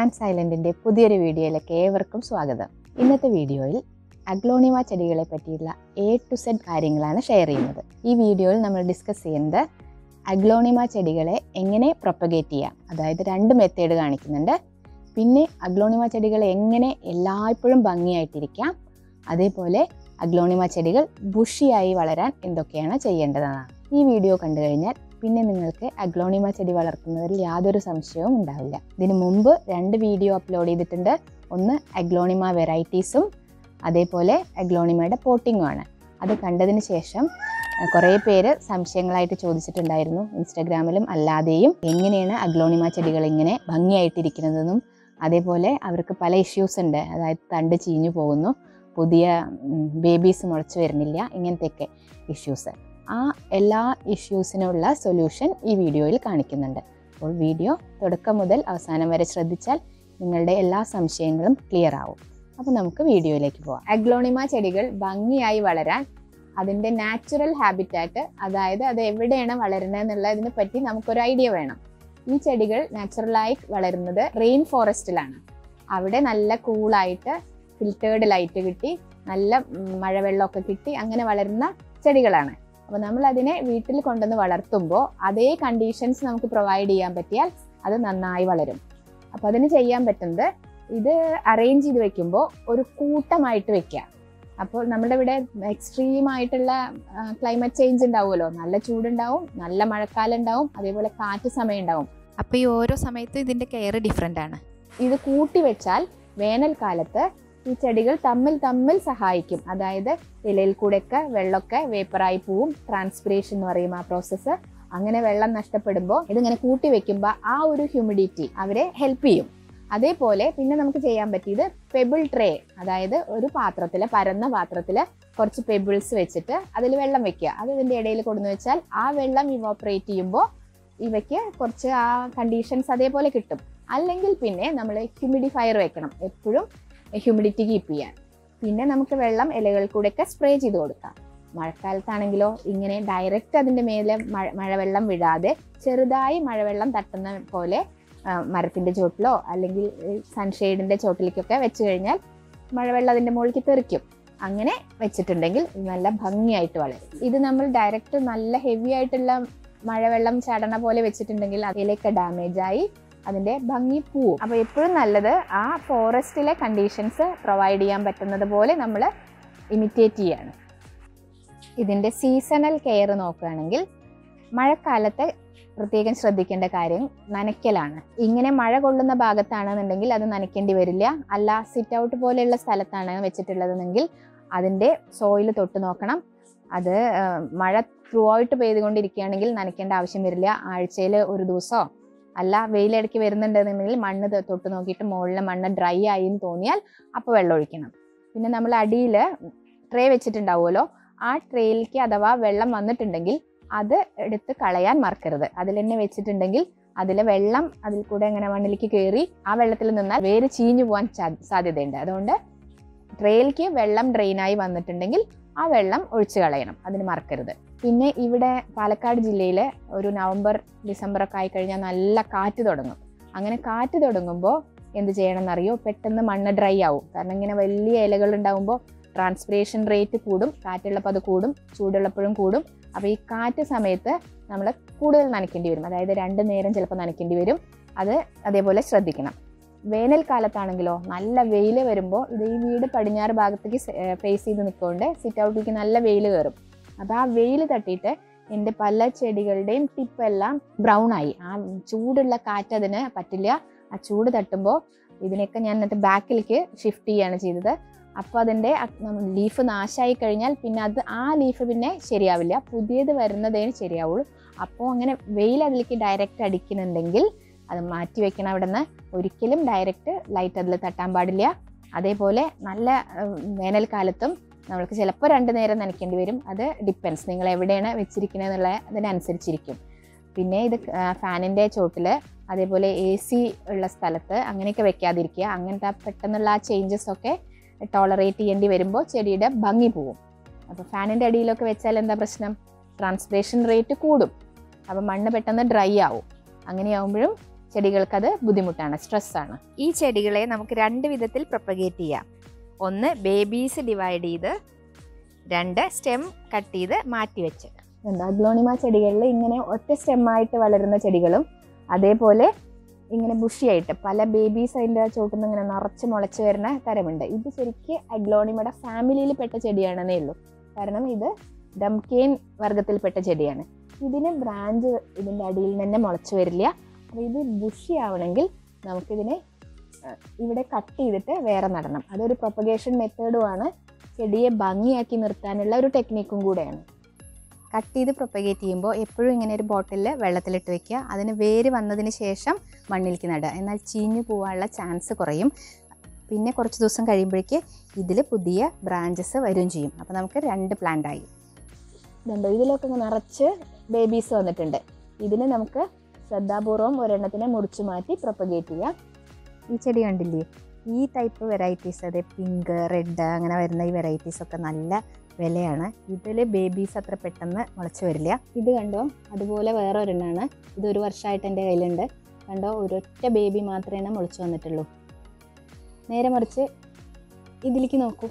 plant സൈലൻറ്റിൻ്റെ പുതിയൊരു വീഡിയോയിലേക്ക് ഏവർക്കും സ്വാഗതം ഇന്നത്തെ വീഡിയോയിൽ അഗ്ലോണിമ ചെടികളെ പറ്റിയുള്ള എ ടു സെഡ് കാര്യങ്ങളാണ് ഷെയർ ചെയ്യുന്നത് ഈ വീഡിയോയിൽ നമ്മൾ ഡിസ്കസ് ചെയ്യുന്നത് അഗ്ലോണിമ ചെടികളെ എങ്ങനെ പ്രൊപ്പഗേറ്റ് ചെയ്യാം അതായത് രണ്ട് മെത്തേഡ് കാണിക്കുന്നുണ്ട് പിന്നെ അഗ്ലോണിമ ചെടികൾ എങ്ങനെ എല്ലായ്പ്പോഴും ഭംഗിയായിട്ടിരിക്കാം അതേപോലെ അഗ്ലോണിമ ചെടികൾ ബുഷിയായി വളരാൻ എന്തൊക്കെയാണ് ചെയ്യേണ്ടതെന്നാണ് ഈ വീഡിയോ കണ്ടു കഴിഞ്ഞാൽ പിന്നെ നിങ്ങൾക്ക് അഗ്ലോണിമ ചെടി വളർത്തുന്നതിൽ യാതൊരു സംശയവും ഉണ്ടാവില്ല ഇതിനു മുമ്പ് രണ്ട് വീഡിയോ അപ്ലോഡ് ചെയ്തിട്ടുണ്ട് ഒന്ന് അഗ്ലോണിമ വെറൈറ്റീസും അതേപോലെ അഗ്ലോണിമയുടെ പോട്ടിങ്ങും ആണ് അത് കണ്ടതിന് ശേഷം അഹ് കുറേ പേര് സംശയങ്ങളായിട്ട് ചോദിച്ചിട്ടുണ്ടായിരുന്നു ഇൻസ്റ്റാഗ്രാമിലും അല്ലാതെയും എങ്ങനെയാണ് അഗ്ലോണിമ ചെടികൾ ഇങ്ങനെ ഭംഗിയായിട്ടിരിക്കുന്നതെന്നും അതേപോലെ അവർക്ക് പല ഇഷ്യൂസ് ഉണ്ട് അതായത് തണ്ട് ചീഞ്ഞു പോകുന്നു പുതിയ ബേബീസ് മുളച്ചു വരുന്നില്ല ഇങ്ങനത്തെയൊക്കെ ഇഷ്യൂസ് ആ എല്ലാ ഇഷ്യൂസിനുള്ള സൊല്യൂഷൻ ഈ വീഡിയോയിൽ കാണിക്കുന്നുണ്ട് അപ്പോൾ വീഡിയോ തുടക്കം മുതൽ അവസാനം വരെ ശ്രദ്ധിച്ചാൽ നിങ്ങളുടെ എല്ലാ സംശയങ്ങളും ക്ലിയർ ആവും അപ്പോൾ നമുക്ക് വീഡിയോയിലേക്ക് പോവാം അഗ്ലോണിമ ചെടികൾ ഭംഗിയായി വളരാൻ അതിൻ്റെ നാച്ചുറൽ ഹാബിറ്റാറ്റ് അതായത് അത് എവിടെയാണ് വളരുന്നത് എന്നുള്ളതിനെ പറ്റി നമുക്കൊരു ഐഡിയ വേണം ഈ ചെടികൾ നാച്ചുറലായി വളരുന്നത് റെയിൻ ഫോറസ്റ്റിലാണ് അവിടെ നല്ല കൂളായിട്ട് ഫിൽറ്റേർഡ് ലൈറ്റ് കിട്ടി നല്ല ഉം, മഴവെള്ളമൊക്കെ കിട്ടി അങ്ങനെ വളരുന്ന ചെടികളാണ് അപ്പോൾ നമ്മൾ അതിനെ വീട്ടിൽ കൊണ്ടുവന്ന് വളർത്തുമ്പോൾ അതേ കണ്ടീഷൻസ് നമുക്ക് പ്രൊവൈഡ് ചെയ്യാൻ പറ്റിയാൽ അത് നന്നായി വളരും അപ്പോൾ അതിന് ചെയ്യാൻ പറ്റുന്നത് ഇത് അറേഞ്ച് ചെയ്ത് വെക്കുമ്പോൾ ഒരു കൂട്ടമായിട്ട് വെക്കുക അപ്പോൾ നമ്മുടെ ഇവിടെ എക്സ്ട്രീം ആയിട്ടുള്ള ക്ലൈമറ്റ് ചേഞ്ച് ഉണ്ടാവുമല്ലോ നല്ല ചൂടുണ്ടാവും നല്ല മഴക്കാലം ഉണ്ടാവും അതേപോലെ കാറ്റ് സമയം ഉണ്ടാവും അപ്പോൾ ഈ ഓരോ സമയത്തും ഇതിൻ്റെ കെയർ ഡിഫറെൻ്റ് ആണ് ഇത് കൂട്ടി വെച്ചാൽ വേനൽക്കാലത്ത് ഈ ചെടികൾ തമ്മിൽ തമ്മിൽ സഹായിക്കും അതായത് ഇലയിൽ കൂടെയൊക്കെ വെള്ളമൊക്കെ വേപ്പറായി പോവും ട്രാൻസ്പിറേഷൻ എന്ന് പറയും ആ പ്രോസസ്സ് അങ്ങനെ വെള്ളം നഷ്ടപ്പെടുമ്പോൾ ഇതിങ്ങനെ കൂട്ടി വെക്കുമ്പോൾ ആ ഒരു ഹ്യൂമിഡിറ്റി അവരെ ഹെൽപ്പ് ചെയ്യും അതേപോലെ പിന്നെ നമുക്ക് ചെയ്യാൻ പറ്റിയത് പെബിൾ ട്രേ അതായത് ഒരു പാത്രത്തിൽ പരന്ന പാത്രത്തിൽ കുറച്ച് പെബിൾസ് വെച്ചിട്ട് അതിൽ വെള്ളം വെക്കുക അത് ഇതിൻ്റെ ഇടയിൽ കൊടുന്നു വെച്ചാൽ ആ വെള്ളം ഇവോപ്പറേറ്റ് ചെയ്യുമ്പോൾ ഇവയ്ക്ക് കുറച്ച് ആ കണ്ടീഷൻസ് അതേപോലെ കിട്ടും അല്ലെങ്കിൽ പിന്നെ നമ്മൾ ഹ്യൂമിഡിഫയർ വെക്കണം എപ്പോഴും ഹ്യൂമിഡിറ്റി കീപ്പ് ചെയ്യാൻ പിന്നെ നമുക്ക് വെള്ളം ഇലകൾ കൂടെയൊക്കെ സ്പ്രേ ചെയ്ത് കൊടുക്കാം മഴക്കാലത്താണെങ്കിലോ ഇങ്ങനെ ഡയറക്റ്റ് അതിൻ്റെ മേലെ മഴ മഴവെള്ളം വിടാതെ ചെറുതായി മഴവെള്ളം തട്ടുന്ന പോലെ ആ, മരത്തിൻ്റെ ചോട്ടിലോ അല്ലെങ്കിൽ സൺഷെയ്ഡിൻ്റെ ചോട്ടിലേക്കൊക്കെ വെച്ച് കഴിഞ്ഞാൽ മഴവെള്ളം അതിൻ്റെ മുകളിലേക്ക് തെറിക്കും അങ്ങനെ വെച്ചിട്ടുണ്ടെങ്കിൽ ഇത് നല്ല ഭംഗിയായിട്ട് വളരും ഇത് നമ്മൾ ഡയറക്റ്റ് നല്ല ഹെവി ആയിട്ടുള്ള മഴവെള്ളം ചാടണ പോലെ വെച്ചിട്ടുണ്ടെങ്കിൽ അതിലേക്ക് ഡാമേജ് ആയി അതിന്റെ ഭംഗി പോവും അപ്പോൾ എപ്പോഴും നല്ലത് ആ ഫോറസ്റ്റിലെ കണ്ടീഷൻസ് പ്രൊവൈഡ് ചെയ്യാൻ പറ്റുന്നത് പോലെ നമ്മൾ ഇമിറ്റേറ്റ് ചെയ്യാണ് ഇതിന്റെ സീസണൽ കെയർ നോക്കുകയാണെങ്കിൽ മഴക്കാലത്ത് പ്രത്യേകം ശ്രദ്ധിക്കേണ്ട കാര്യം നനയ്ക്കലാണ് ഇങ്ങനെ മഴ കൊള്ളുന്ന ഭാഗത്താണെന്നുണ്ടെങ്കിൽ അത് നനയ്ക്കേണ്ടി വരില്ല അല്ല സിറ്റ് ഔട്ട് പോലെയുള്ള സ്ഥലത്താണ് വെച്ചിട്ടുള്ളതെങ്കിൽ അതിൻ്റെ സോയിൽ തൊട്ട് നോക്കണം അത് ആ, മഴ ത്രൂ ഔട്ട് പെയ്തുകൊണ്ടിരിക്കുകയാണെങ്കിൽ നനയ്ക്കേണ്ട ആവശ്യം വരില്ല ആഴ്ചയിൽ ഒരു ദിവസമോ അല്ല വെയിലിടയ്ക്ക് വരുന്നുണ്ടെന്നുണ്ടെങ്കിൽ മണ്ണ് തൊ- തൊട്ട് നോക്കിയിട്ട് മുകളിലെ മണ്ണ് ഡ്രൈ ആയി എന്ന് തോന്നിയാൽ അപ്പോൾ വെള്ളം ഒഴിക്കണം പിന്നെ നമ്മൾ അടിയിൽ ട്രേ വെച്ചിട്ടുണ്ടാവുമല്ലോ ആ ട്രേയിലേക്ക് അഥവാ വെള്ളം വന്നിട്ടുണ്ടെങ്കിൽ അത് എടുത്ത് കളയാൻ മറക്കരുത് അതിൽ തന്നെ വെച്ചിട്ടുണ്ടെങ്കിൽ അതിലെ വെള്ളം അതിൽ കൂടെ അങ്ങനെ മണ്ണിലേക്ക് കയറി ആ വെള്ളത്തിൽ നിന്നാൽ വേര് ചീഞ്ഞു പോകാൻ സാ- സാധ്യതയുണ്ട് അതുകൊണ്ട് ട്രേയിലേക്ക് വെള്ളം ഡ്രെയിനായി വന്നിട്ടുണ്ടെങ്കിൽ ആ വെള്ളം ഒഴിച്ചു കളയണം അതിന് മറക്കരുത് പിന്നെ ഇവിടെ പാലക്കാട് ജില്ലയിൽ ഒരു നവംബർ ഡിസംബർ ഒക്കെ ആയി കഴിഞ്ഞാൽ നല്ല കാറ്റ് തുടങ്ങും അങ്ങനെ കാറ്റ് തുടങ്ങുമ്പോൾ എന്ത് ചെയ്യണം എന്നറിയോ പെട്ടെന്ന് മണ്ണ് ഡ്രൈ ആവും കാരണം ഇങ്ങനെ വലിയ ഇലകൾ ഉണ്ടാവുമ്പോൾ ട്രാൻസ്പിറേഷൻ റേറ്റ് കൂടും കാറ്റുള്ളപ്പോൾ അത് കൂടും ചൂടുള്ളപ്പോഴും കൂടും അപ്പോൾ ഈ കാറ്റ് സമയത്ത് നമ്മൾ കൂടുതൽ നനയ്ക്കേണ്ടി വരും അതായത് രണ്ട് നേരം ചിലപ്പോൾ നനയ്ക്കേണ്ടി വരും അത് അതേപോലെ ശ്രദ്ധിക്കണം വേനൽക്കാലത്താണെങ്കിലോ നല്ല വെയിൽ വരുമ്പോൾ ഇത് ഈ വീട് പടിഞ്ഞാറ് ഭാഗത്തേക്ക് ഫേസ് ചെയ്ത് നിൽക്കുകൊണ്ട് സിറ്റ് ഔട്ടിലേക്ക് നല്ല വെയിൽ കയറും അപ്പോൾ ആ വെയിൽ തട്ടിയിട്ട് എൻ്റെ പല ചെടികളുടെയും ടിപ്പെല്ലാം ബ്രൗൺ ആയി ആ ചൂടുള്ള കാറ്റ് അതിന് പറ്റില്ല ആ ചൂട് തട്ടുമ്പോൾ ഇതിനൊക്കെ ഞാൻ എന്നിട്ട് ബാക്കിലേക്ക് ഷിഫ്റ്റ് ചെയ്യാണ് ചെയ്തത് അപ്പോൾ അതിൻ്റെ ലീഫ് നാശമായി കഴിഞ്ഞാൽ പിന്നെ അത് ആ ലീഫ് പിന്നെ ശരിയാവില്ല പുതിയത് വരുന്നതേ ശരിയാവുള്ളൂ അപ്പോൾ അങ്ങനെ വെയിൽ അതിലേക്ക് ഡയറക്റ്റ് അടിക്കുന്നുണ്ടെങ്കിൽ അത് മാറ്റി വെക്കണം അവിടെ നിന്ന് ഒരിക്കലും ഡയറക്റ്റ് ലൈറ്റ് അതിൽ തട്ടാൻ പാടില്ല അതേപോലെ നല്ല ഉം, വേനൽക്കാലത്തും നമ്മൾക്ക് ചിലപ്പോൾ രണ്ട് നേരം നനയ്ക്കേണ്ടി വരും അത് ഡിപ്പെൻസ് നിങ്ങൾ എവിടെയാണ് വെച്ചിരിക്കുന്നത് എന്നുള്ള അതിനനുസരിച്ചിരിക്കും പിന്നെ ഇത് ഫാനിൻ്റെ ചോട്ടിൽ അതേപോലെ എ സി ഉള്ള സ്ഥലത്ത് അങ്ങനെയൊക്കെ വെക്കാതിരിക്കുക അങ്ങനത്തെ ആ പെട്ടെന്നുള്ള ആ ചേഞ്ചസ് ഒക്കെ ടോളറേറ്റ് ചെയ്യേണ്ടി വരുമ്പോൾ ചെടിയുടെ ഭംഗി പോവും അപ്പോൾ ഫാനിൻ്റെ അടിയിലൊക്കെ വെച്ചാൽ എന്താ പ്രശ്നം ട്രാൻസ്പിറേഷൻ റേറ്റ് കൂടും അപ്പോൾ മണ്ണ് പെട്ടെന്ന് ഡ്രൈ ആവും അങ്ങനെയാവുമ്പോഴും ചെടികൾക്കത് ബുദ്ധിമുട്ടാണ് സ്ട്രെസ്സാണ് ഈ ചെടികളെ നമുക്ക് രണ്ട് വിധത്തിൽ പ്രൊപ്പഗേറ്റ് ചെയ്യാം ഒന്ന് ബേബീസ് ഡിവൈഡ് ചെയ്ത് രണ്ട് സ്റ്റെം കട്ട് ചെയ്ത് മാറ്റി വെച്ച് എന്താ അഗ്ലോണിമ ചെടികളിൽ ഇങ്ങനെ ഒറ്റ സ്റ്റെമ്മായിട്ട് വളരുന്ന ചെടികളും അതേപോലെ ഇങ്ങനെ ബുഷിയായിട്ട് പല ബേബീസ് അതിൻ്റെ ചോട്ടിൽ നിന്ന് ഇങ്ങനെ നിറച്ച് മുളച്ച് വരുന്ന തരമുണ്ട് ഇത് ശരിക്ക് അഗ്ലോണിമയുടെ ഫാമിലിയിൽ പെട്ട ചെടിയാണെന്നേ ഉള്ളൂ കാരണം ഇത് ഡംകെയിൻ വർഗത്തിൽപ്പെട്ട ചെടിയാണ് ഇതിന് ബ്രാഞ്ച് ഇതിൻ്റെ അടിയിൽ തന്നെ മുളച്ച് വരില്ല അപ്പോൾ ഇത് ബുഷി ആവണമെങ്കിൽ നമുക്കിതിനെ അഹ്, ഇവിടെ കട്ട് ചെയ്തിട്ട് വേറെ നടണം അതൊരു പ്രൊപ്പഗേഷൻ മെത്തേഡുമാണ് ചെടിയെ ഭംഗിയാക്കി നിർത്താനുള്ള ഒരു ടെക്നിക്കും കൂടെയാണ് കട്ട് ചെയ്ത് പ്രൊപ്പഗേറ്റ് ചെയ്യുമ്പോൾ എപ്പോഴും ഇങ്ങനെ ഒരു ബോട്ടിലിൽ വെള്ളത്തിലിട്ട് വെക്കുക അതിന് വേര് വന്നതിന് ശേഷം മണ്ണിലേക്ക് നടുക എന്നാൽ ചീഞ്ഞു പോകാനുള്ള ചാൻസ് കുറയും പിന്നെ കുറച്ച് ദിവസം കഴിയുമ്പോഴേക്ക് ഇതിൽ പുതിയ ബ്രാഞ്ചസ് വരും ചെയ്യും അപ്പോൾ നമുക്ക് രണ്ട് പ്ലാന്റ് ആയി ഇതുണ്ടോ ഇതിലൊക്കെ ഇങ്ങനെ നിറച്ച് ബേബീസ് വന്നിട്ടുണ്ട് ഇതിന് നമുക്ക് ശ്രദ്ധാപൂർവം ഒരെണ്ണത്തിനെ മുറിച്ചു മാറ്റി പ്രൊപ്പഗേറ്റ് ചെയ്യാം ഈ ചെടി കണ്ടില്ലേ ഈ ടൈപ്പ് വെറൈറ്റീസ് അതെ പിങ്ക് റെഡ് അങ്ങനെ വരുന്ന ഈ വെറൈറ്റീസ് ഒക്കെ നല്ല വിലയാണ് ഇതിൽ ബേബീസ് അത്ര പെട്ടെന്ന് മുളച്ച് വരില്ല ഇത് കണ്ടോ അതുപോലെ വേറെ ഒരെണ്ണമാണ് ഇത് ഒരു വർഷമായിട്ട് എൻ്റെ കയ്യിലുണ്ട് കണ്ടോ ഒരൊറ്റ ബേബി മാത്രമേ മുളിച്ചു വന്നിട്ടുള്ളൂ നേരെ മറിച്ച് ഇതിലേക്ക് നോക്കൂ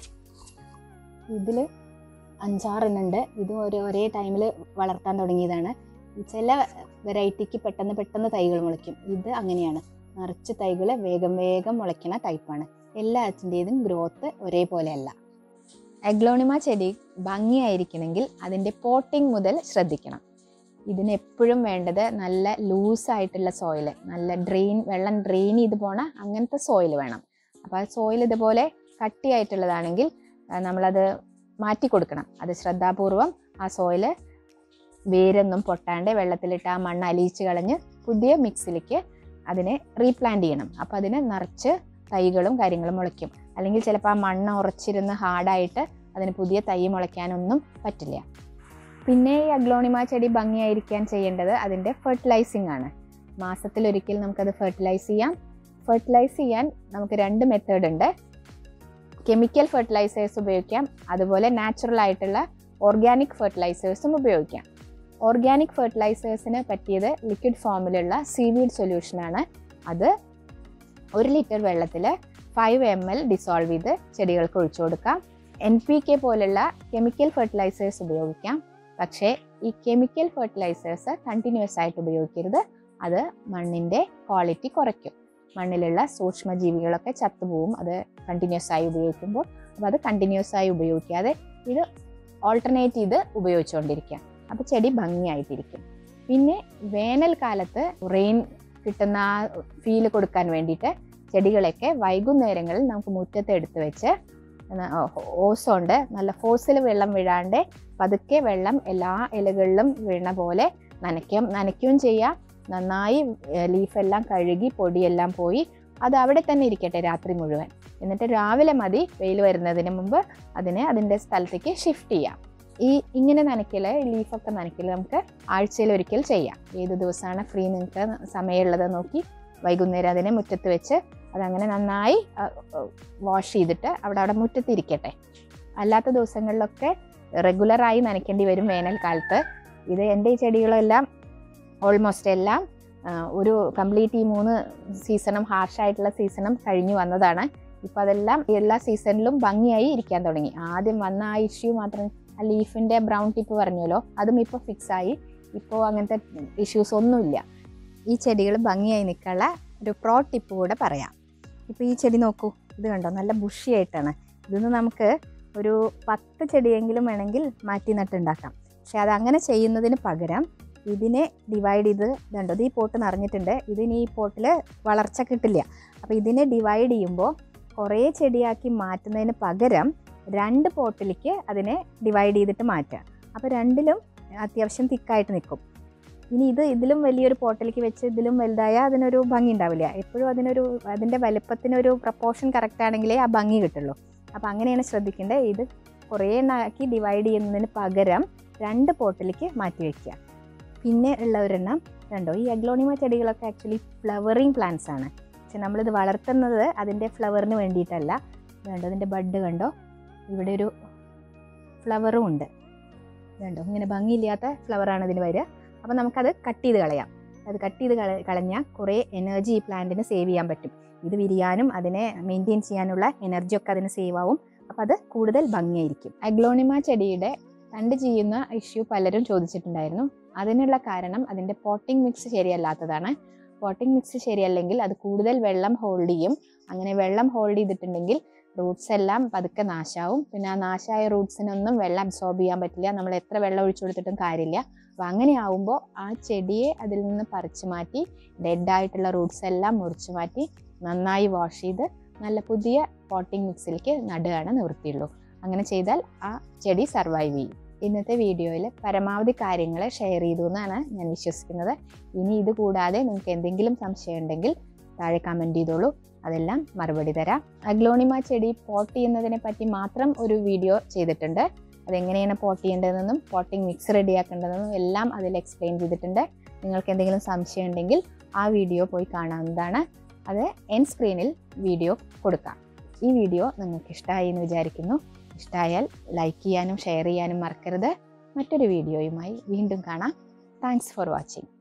ഇതിൽ അഞ്ചാറെണ്ണം ഉണ്ട് ഇത് ഒരു ഒരേ ടൈമിൽ വളർത്താൻ തുടങ്ങിയതാണ് ചില വെറൈറ്റിക്ക് പെട്ടെന്ന് പെട്ടെന്ന് തൈകൾ മുളയ്ക്കും ഇത് അങ്ങനെയാണ് നിറച്ച് തൈകൾ വേഗം വേഗം മുളയ്ക്കണ ടൈപ്പാണ് എല്ലാത്തിൻ്റെതും ഗ്രോത്ത് ഒരേപോലെയല്ല അഗ്ലോണിമ ചെടി ഭംഗിയായിരിക്കണമെങ്കിൽ അതിൻ്റെ പോട്ടിംഗ് മുതൽ ശ്രദ്ധിക്കണം ഇതിന് എപ്പോഴും വേണ്ടത് നല്ല ലൂസായിട്ടുള്ള സോയിൽ നല്ല ഡ്രെയിൻ വെള്ളം ഡ്രെയിൻ ചെയ്ത് പോണ അങ്ങനത്തെ സോയിൽ വേണം അപ്പോൾ ആ സോയിൽ ഇതുപോലെ കട്ടിയായിട്ടുള്ളതാണെങ്കിൽ ആ, നമ്മളത് മാറ്റി കൊടുക്കണം അത് ശ്രദ്ധാപൂർവം ആ സോയില് വേരൊന്നും പൊട്ടാണ്ട് വെള്ളത്തിലിട്ട് ആ മണ്ണ് അലിയിച്ച് കളഞ്ഞ് പുതിയ മിക്സിലേക്ക് അതിനെ റീപ്ലാന്റ് ചെയ്യണം അപ്പോൾ അതിന് നിറച്ച് തൈകളും കാര്യങ്ങളും മുളയ്ക്കും അല്ലെങ്കിൽ ചിലപ്പോൾ ആ മണ്ണ് ഉറച്ചിരുന്ന് ഹാർഡായിട്ട് അതിന് പുതിയ തൈ മുളയ്ക്കാനൊന്നും പറ്റില്ല പിന്നെ ഈ അഗ്ലോണിമ ചെടി ഭംഗിയായിരിക്കാൻ ചെയ്യേണ്ടത് അതിൻ്റെ ഫെർട്ടിലൈസിങ് ആണ് മാസത്തിലൊരിക്കൽ നമുക്കത് ഫെർട്ടിലൈസ് ചെയ്യാം ഫെർട്ടിലൈസ് ചെയ്യാൻ നമുക്ക് രണ്ട് മെത്തേഡ് ഉണ്ട് കെമിക്കൽ ഫെർട്ടിലൈസേഴ്സ് ഉപയോഗിക്കാം അതുപോലെ നാച്ചുറൽ ആയിട്ടുള്ള ഓർഗാനിക് ഫെർട്ടിലൈസേഴ്സും ഉപയോഗിക്കാം ഓർഗാനിക് ഫെർട്ടിലൈസേഴ്സിന് പറ്റിയത് ലിക്വിഡ് ഫോമിലുള്ള സീവീഡ് സൊല്യൂഷനാണ് അത് ഒരു ലിറ്റർ വെള്ളത്തിൽ ഫൈവ് എം എൽ ഡിസോൾവ് ചെയ്ത് ചെടികൾക്ക് ഒഴിച്ചു കൊടുക്കാം എൻ പി കെ പോലുള്ള കെമിക്കൽ ഫെർട്ടിലൈസേഴ്സ് ഉപയോഗിക്കാം പക്ഷേ ഈ കെമിക്കൽ ഫെർട്ടിലൈസേഴ്സ് കണ്ടിന്യൂസ് ആയിട്ട് ഉപയോഗിക്കരുത് അത് മണ്ണിൻ്റെ ക്വാളിറ്റി കുറയ്ക്കും മണ്ണിലുള്ള സൂക്ഷ്മജീവികളൊക്കെ ചത്തുപോകും അത് കണ്ടിന്യൂസ് ആയി ഉപയോഗിക്കുമ്പോൾ അപ്പോൾ അത് കണ്ടിന്യൂസ് ആയി ഉപയോഗിക്കാതെ ഇത് ഓൾട്ടർനേറ്റ് ചെയ്ത് ഉപയോഗിച്ചുകൊണ്ടിരിക്കുക അപ്പോൾ ചെടി ഭംഗിയായിട്ടിരിക്കും പിന്നെ വേനൽക്കാലത്ത് റെയിൻ കിട്ടുന്ന ആ ഫീല് കൊടുക്കാൻ വേണ്ടിയിട്ട് ചെടികളൊക്കെ വൈകുന്നേരങ്ങളിൽ നമുക്ക് മുറ്റത്ത് എടുത്ത് വെച്ച് ഓസോണ്ട് നല്ല ഫോഴ്സിൽ വെള്ളം വീഴാണ്ട് പതുക്കെ വെള്ളം എല്ലാ ഇലകളിലും വീണ പോലെ നനയ്ക്കും നനയ്ക്കുകയും ചെയ്യാം നന്നായി ലീഫെല്ലാം കഴുകി പൊടിയെല്ലാം പോയി അത് അവിടെ തന്നെ ഇരിക്കട്ടെ രാത്രി മുഴുവൻ എന്നിട്ട് രാവിലെ മതി വെയിൽ വരുന്നതിന് മുമ്പ് അതിനെ അതിൻ്റെ സ്ഥലത്തേക്ക് ഷിഫ്റ്റ് ചെയ്യാം ഈ ഇങ്ങനെ നനയ്ക്കൽ ലീഫൊക്കെ നനയ്ക്കൽ നമുക്ക് ആഴ്ചയിൽ ഒരിക്കൽ ചെയ്യാം ഏത് ദിവസമാണ് ഫ്രീ നിങ്ങൾക്ക് സമയമുള്ളത് നോക്കി വൈകുന്നേരം അതിനെ മുറ്റത്ത് വെച്ച് അതങ്ങനെ നന്നായി വാഷ് ചെയ്തിട്ട് അവിടെ അവിടെ മുറ്റത്തിരിക്കട്ടെ അല്ലാത്ത ദിവസങ്ങളിലൊക്കെ റെഗുലറായി നനയ്ക്കേണ്ടി വരും വേനൽക്കാലത്ത് ഇത് എൻ്റെ ഈ ചെടികളെല്ലാം ഓൾമോസ്റ്റ് എല്ലാം ആ, ഒരു കംപ്ലീറ്റ് ഈ മൂന്ന് സീസണും ഹാർഷായിട്ടുള്ള സീസണും കഴിഞ്ഞു വന്നതാണ് ഇപ്പോൾ അതെല്ലാം എല്ലാ സീസണിലും ഭംഗിയായി ഇരിക്കാൻ തുടങ്ങി ആദ്യം വന്ന ആ ഇഷ്യൂ മാത്രം ആ ലീഫിൻ്റെ ബ്രൗൺ ടിപ്പ് പറഞ്ഞല്ലോ അതും ഇപ്പോൾ ഫിക്സ് ആയി ഇപ്പോൾ അങ്ങനത്തെ ഇഷ്യൂസ് ഒന്നുമില്ല ഈ ചെടികൾ ഭംഗിയായി നിൽക്കാനുള്ള ഒരു പ്രോ ടിപ്പ് കൂടെ പറയാം ഇപ്പോൾ ഈ ചെടി നോക്കൂ ഇത് കണ്ടോ നല്ല ബുഷിയായിട്ടാണ് ഇതൊന്ന് നമുക്ക് ഒരു പത്ത് ചെടിയെങ്കിലും വേണമെങ്കിൽ മാറ്റി നട്ടുണ്ടാക്കാം പക്ഷെ അത് അങ്ങനെ ചെയ്യുന്നതിന് പകരം ഇതിനെ ഡിവൈഡ് ചെയ്ത് ഇതുണ്ടോ ഇത് ഈ പോട്ട് നിറഞ്ഞിട്ടുണ്ട് ഇതിന് ഈ പോട്ടിൽ വളർച്ച കിട്ടില്ല അപ്പോൾ ഇതിനെ ഡിവൈഡ് ചെയ്യുമ്പോൾ കുറേ ചെടിയാക്കി മാറ്റുന്നതിന് പകരം രണ്ട് പോട്ടിലേക്ക് അതിനെ ഡിവൈഡ് ചെയ്തിട്ട് മാറ്റുക അപ്പോൾ രണ്ടിലും അത്യാവശ്യം തിക്കായിട്ട് നിൽക്കും ഇനി ഇത് ഇതിലും വലിയൊരു പോട്ടിലേക്ക് വെച്ച് ഇതിലും വലുതായാൽ അതിനൊരു ഭംഗി ഉണ്ടാവില്ല എപ്പോഴും അതിനൊരു അതിൻ്റെ വലുപ്പത്തിനൊരു പ്രപ്പോർഷൻ കറക്റ്റ് ആണെങ്കിലേ ആ ഭംഗി കിട്ടുള്ളൂ അപ്പോൾ അങ്ങനെയാണ് ശ്രദ്ധിക്കേണ്ടത് ഇത് കുറേ എണ്ണാക്കി ഡിവൈഡ് ചെയ്യുന്നതിന് പകരം രണ്ട് പോട്ടിലേക്ക് മാറ്റി വയ്ക്കുക പിന്നെ ഉള്ള ഒരെണ്ണം കണ്ടോ ഈ അഗ്ലോണിമ ചെടികളൊക്കെ ആക്ച്വലി ഫ്ലവറിങ് പ്ലാന്റ്സ് ആണ് പക്ഷെ നമ്മളിത് വളർത്തുന്നത് അതിൻ്റെ ഫ്ലവറിന് വേണ്ടിയിട്ടല്ല ഇത് കണ്ടോ ഇതിൻ്റെ ബഡ് കണ്ടോ ഇവിടെ ഒരു ഫ്ലവറും ഉണ്ട് ഇത് കണ്ടോ ഇങ്ങനെ ഭംഗിയില്ലാത്ത ഫ്ലവറാണ് ഇതിന് വരിക അപ്പോൾ നമുക്കത് കട്ട് ചെയ്ത് കളയാം അത് കട്ട് ചെയ്ത് കള കളഞ്ഞാൽ കുറേ എനർജി ഈ പ്ലാന്റിന് സേവ് ചെയ്യാൻ പറ്റും ഇത് വിരിയാനും അതിനെ മെയിൻറ്റെയിൻ ചെയ്യാനുള്ള എനർജി ഒക്കെ അതിന് സേവ് ആവും അപ്പം അത് കൂടുതൽ ഭംഗിയായിരിക്കും അഗ്ലോണിമ ചെടിയുടെ തണ്ട് ചെയ്യുന്ന ഇഷ്യൂ പലരും ചോദിച്ചിട്ടുണ്ടായിരുന്നു അതിനുള്ള കാരണം അതിൻ്റെ പോട്ടിംഗ് മിക്സ് ശരിയല്ലാത്തതാണ് പോട്ടിംഗ് മിക്സ് ശരിയല്ലെങ്കിൽ അത് കൂടുതൽ വെള്ളം ഹോൾഡ് ചെയ്യും അങ്ങനെ വെള്ളം ഹോൾഡ് ചെയ്തിട്ടുണ്ടെങ്കിൽ റൂട്ട്സ് എല്ലാം പതുക്കെ നാശാവും പിന്നെ ആ നാശമായ റൂട്ട്സിനൊന്നും വെള്ളം അബ്സോർബ് ചെയ്യാൻ പറ്റില്ല നമ്മൾ എത്ര വെള്ളം ഒഴിച്ചു കൊടുത്തിട്ടും കാര്യമില്ല അപ്പോൾ അങ്ങനെ ആവുമ്പോൾ ആ ചെടിയെ അതിൽ നിന്ന് പറിച്ചു മാറ്റി ഡെഡായിട്ടുള്ള റൂട്ട്സ് എല്ലാം മുറിച്ചു മാറ്റി നന്നായി വാഷ് ചെയ്ത് നല്ല പുതിയ പോട്ടിംഗ് മിക്സിലേക്ക് നടുകയാണ് നിവൃത്തിയുള്ളൂ അങ്ങനെ ചെയ്താൽ ആ ചെടി സർവൈവ് ചെയ്യും ഇന്നത്തെ വീഡിയോയിൽ പരമാവധി കാര്യങ്ങൾ ഷെയർ ചെയ്തു എന്നാണ് ഞാൻ വിശ്വസിക്കുന്നത് ഇനി ഇത് കൂടാതെ നിങ്ങൾക്ക് എന്തെങ്കിലും സംശയം ഉണ്ടെങ്കിൽ താഴെ കമൻറ്റ് ചെയ്തോളൂ അതെല്ലാം മറുപടി തരാം അഗ്ലോണിമ ചെടി പോട്ട് ചെയ്യുന്നതിനെ പറ്റി മാത്രം ഒരു വീഡിയോ ചെയ്തിട്ടുണ്ട് അതെങ്ങനെയാണ് പോട്ട് ചെയ്യേണ്ടതെന്നും പോട്ടിംഗ് മിക്സ് റെഡിയാക്കേണ്ടതെന്നും എല്ലാം അതിൽ എക്സ്പ്ലെയിൻ ചെയ്തിട്ടുണ്ട് നിങ്ങൾക്ക് എന്തെങ്കിലും സംശയം ഉണ്ടെങ്കിൽ ആ വീഡിയോ പോയി കാണാവുന്നതാണ് അത് എൻ സ്ക്രീനിൽ വീഡിയോ കൊടുക്കാം ഈ വീഡിയോ നിങ്ങൾക്ക് ഇഷ്ടമായി എന്ന് വിചാരിക്കുന്നു ഇഷ്ടമായാൽ ലൈക്ക് ചെയ്യാനും ഷെയർ ചെയ്യാനും മറക്കരുത് മറ്റൊരു വീഡിയോയുമായി വീണ്ടും കാണാം താങ്ക്സ് ഫോർ വാച്ചിങ്